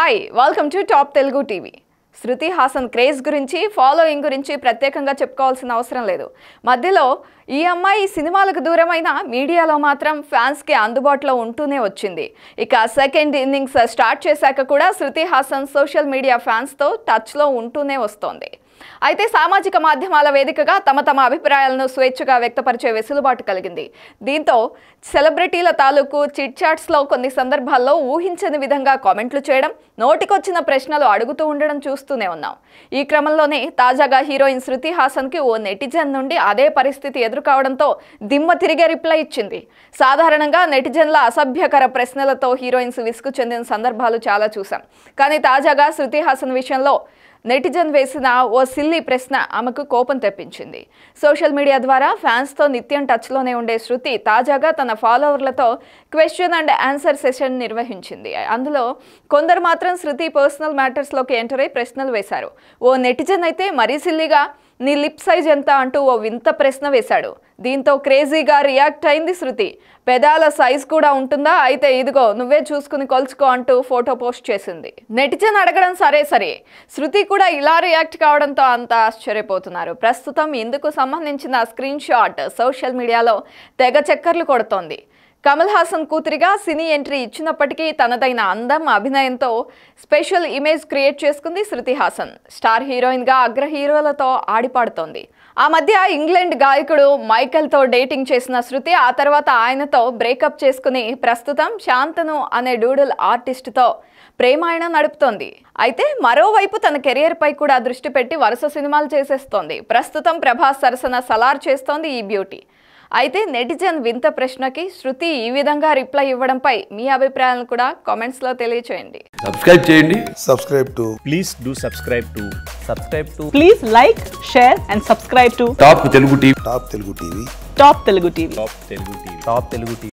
Hi welcome to top Telugu TV Shruti Haasan craze గురించి following గురించి ప్రత్యేకంగా చెప్పుకోవాల్సిన అవసరం లేదు మధ్యలో ఈ అమ్మాయి సినిమాలకు దూరమైన మీడియాలో మాత్రం ఫ్యాన్స్కి అందుబాటులో ఉంటూనే వచ్చింది ఇక సెకండ్ ఇన్నింగ్స్ స్టార్ట్ చేశాక కూడా శృతి హాసన్ సోషల్ మీడియా ఫ్యాన్స్తో టచ్లో ఉంటూనే వస్తోంది అయితే సామాజిక మాధ్యమాల వేదికగా తమ తమ అభిప్రాయాలను స్వేచ్ఛగా వ్యక్తపరిచే వెసులుబాటు కలిగింది దీంతో సెలబ్రిటీల తాలూకు చిట్ చాట్స్లో కొన్ని సందర్భాల్లో ఊహించని విధంగా కామెంట్లు చేయడం నోటికొచ్చిన ప్రశ్నలు అడుగుతూ ఉండడం చూస్తూనే ఉన్నాం ఈ క్రమంలోనే తాజాగా హీరోయిన్ శృతి హాసన్కి ఓ నెటిజన్ నుండి అదే పరిస్థితి ఎదురుకావడంతో దిమ్మ తిరిగే రిప్లై ఇచ్చింది సాధారణంగా నెటిజన్ల అసభ్యకర ప్రశ్నలతో హీరోయిన్స్ విసుగు చెందిన సందర్భాలు చాలా చూసాం కానీ తాజాగా శృతి హాసన్ విషయంలో నెటిజన్ వేసిన ఓ సిల్లీ ప్రశ్న ఆమెకు కోపం తెప్పించింది సోషల్ మీడియా ద్వారా ఫ్యాన్స్తో నిత్యం టచ్లోనే ఉండే శృతి తాజాగా తన ఫాలోవర్లతో క్వశ్చన్ అండ్ ఆన్సర్ సెషన్ నిర్వహించింది అందులో కొందరు మాత్రం శృతి పర్సనల్ మ్యాటర్స్లోకి ఎంటర్ అయి ప్రశ్నలు వేశారు ఓ నెటిజన్ అయితే మరీ సిల్లీగా నీ లిప్ సైజ్ ఎంత అంటూ ఓ వింత ప్రశ్న వేశాడు దీంతో క్రేజీగా రియాక్ట్ అయింది శృతి పెదాల సైజ్ కూడా ఉంటుందా అయితే ఇదిగో నువ్వే చూసుకుని కొలుచుకో అంటూ ఫోటో పోస్ట్ చేసింది నెటిజన్ అడగడం సరే సరే శృతి కూడా ఇలా రియాక్ట్ కావడంతో అంత ఆశ్చర్యపోతున్నారు ప్రస్తుతం ఇందుకు సంబంధించిన స్క్రీన్ షాట్ సోషల్ మీడియాలో తెగ చక్కర్లు కొడుతోంది కమల్ హాసన్ కూతురిగా సినీ ఎంట్రీ ఇచ్చినప్పటికీ తనదైన అందం అభినయంతో స్పెషల్ ఇమేజ్ క్రియేట్ చేసుకుంది శృతి హాసన్ స్టార్ హీరోయిన్గా అగ్ర హీరోలతో ఆడిపాడుతోంది ఆ మధ్య ఇంగ్లాండ్ గాయకుడు మైకెల్తో డేటింగ్ చేసిన శృతి ఆ తర్వాత ఆయనతో బ్రేకప్ చేసుకుని ప్రస్తుతం శాంతను అనే డూడుల్ ఆర్టిస్ట్తో ప్రేమాయణం నడుపుతోంది అయితే మరోవైపు తన కెరియర్ పై కూడా దృష్టి పెట్టి వరుస సినిమాలు చేసేస్తోంది ప్రస్తుతం ప్రభాస్ సరసన సలార్ చేస్తోంది ఈ బ్యూటీ అయితే నెటిజన్ వింత ప్రశ్నకి శృతి ఈ విధంగా రిప్లై ఇవ్వడంపై మీ అభిప్రాయాలను కూడా కామెంట్స్లో తెలియచేయండి సబ్స్క్రైబ్ చేయండి subscribe to please do subscribe to subscribe to Please like, share, and subscribe to top Telugu TV Top Telugu TV. Top Telugu TV. top telugu tv Top Telugu TV.